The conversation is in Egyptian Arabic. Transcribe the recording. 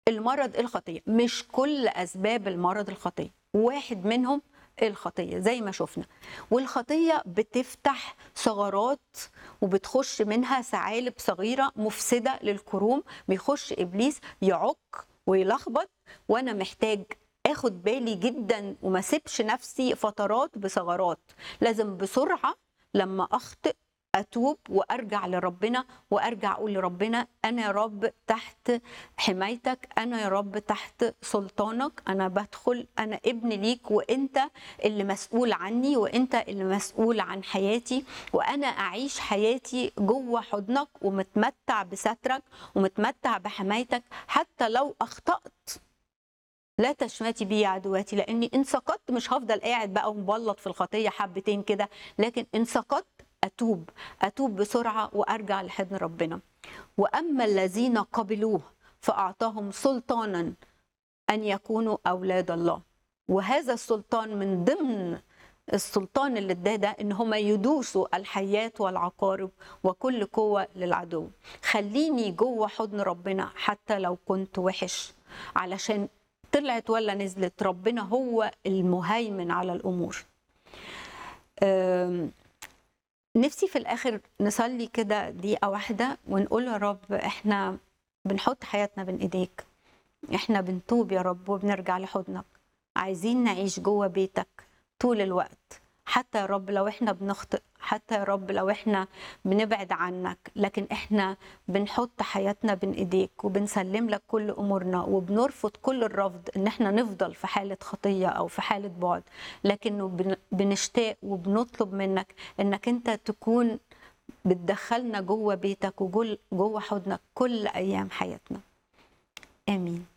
المرض الخطيه مش كل اسباب المرض الخطيه واحد منهم الخطيه زي ما شفنا والخطيه بتفتح ثغرات وبتخش منها ثعالب صغيره مفسده للكروم بيخش ابليس يعك ويلخبط وانا محتاج اخد بالي جدا وما سيبش نفسي فترات بثغرات لازم بسرعه لما اخطئ اتوب وارجع لربنا وارجع اقول لربنا انا يا رب تحت حمايتك انا يا رب تحت سلطانك انا بدخل انا ابن ليك وانت اللي مسؤول عني وانت اللي مسؤول عن حياتي وانا اعيش حياتي جوه حضنك ومتمتع بسترك ومتمتع بحمايتك حتى لو اخطات لا تشمتي بي يا عدواتي لاني ان سقطت مش هفضل قاعد بقى ومبلط في الخطيه حبتين كده لكن ان سقطت اتوب اتوب بسرعه وارجع لحضن ربنا واما الذين قبلوه فاعطاهم سلطانا ان يكونوا اولاد الله وهذا السلطان من ضمن السلطان اللي اداه ده ان هم يدوسوا الحيات والعقارب وكل قوه للعدو خليني جوه حضن ربنا حتى لو كنت وحش علشان طلعت ولا نزلت ربنا هو المهيمن على الامور أم نفسي في الاخر نصلي كده دقيقه واحده ونقول يا رب احنا بنحط حياتنا بين ايديك احنا بنتوب يا رب وبنرجع لحضنك عايزين نعيش جوه بيتك طول الوقت حتى يا رب لو احنا بنخطئ حتى يا رب لو احنا بنبعد عنك لكن احنا بنحط حياتنا بين ايديك وبنسلم لك كل امورنا وبنرفض كل الرفض ان احنا نفضل في حاله خطيه او في حاله بعد لكنه بنشتاق وبنطلب منك انك انت تكون بتدخلنا جوه بيتك وجوه حضنك كل ايام حياتنا امين